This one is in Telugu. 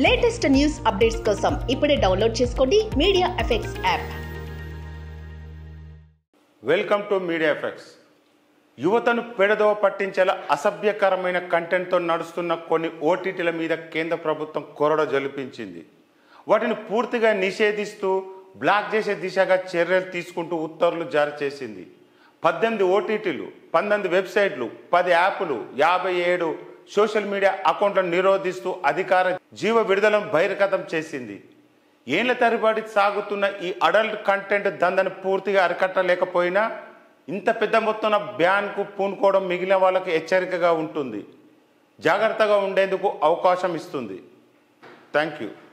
లేటెస్ట్ న్యూస్ అప్డేట్స్ కోసం ఇప్పుడే డౌన్లోడ్ చేసుకోండి media effects app welcome to media effects యువతను పెడదోవ పట్టించేలా అసభ్యకరమైన కంటెంట్తో నడుస్తున్న కొన్ని ఓటీటీల మీద కేంద్ర ప్రభుత్వం కొరడ జలిపించింది వాటిని పూర్తిగా నిషేధిస్తూ బ్లాక్ చేసే దిశగా చర్యలు తీసుకుంటూ ఉత్తర్వులు జారీ చేసింది పద్దెనిమిది ఓటీటీలు పంతొమ్మిది వెబ్సైట్లు పది యాప్లు యాభై ఏడు సోషల్ మీడియా అకౌంట్లను నిరోధిస్తూ అధికార జీవ విడుదలను బహిర్గతం చేసింది ఏళ్ల తరబడి సాగుతున్న ఈ అడల్ట్ కంటెంట్ దందని పూర్తిగా అరికట్టలేకపోయినా ఇంత పెద్ద మొత్తాన బ్యాన్కు పూనుకోవడం మిగిలిన వాళ్ళకి హెచ్చరికగా ఉంటుంది జాగ్రత్తగా ఉండేందుకు అవకాశం ఇస్తుంది థ్యాంక్ యూ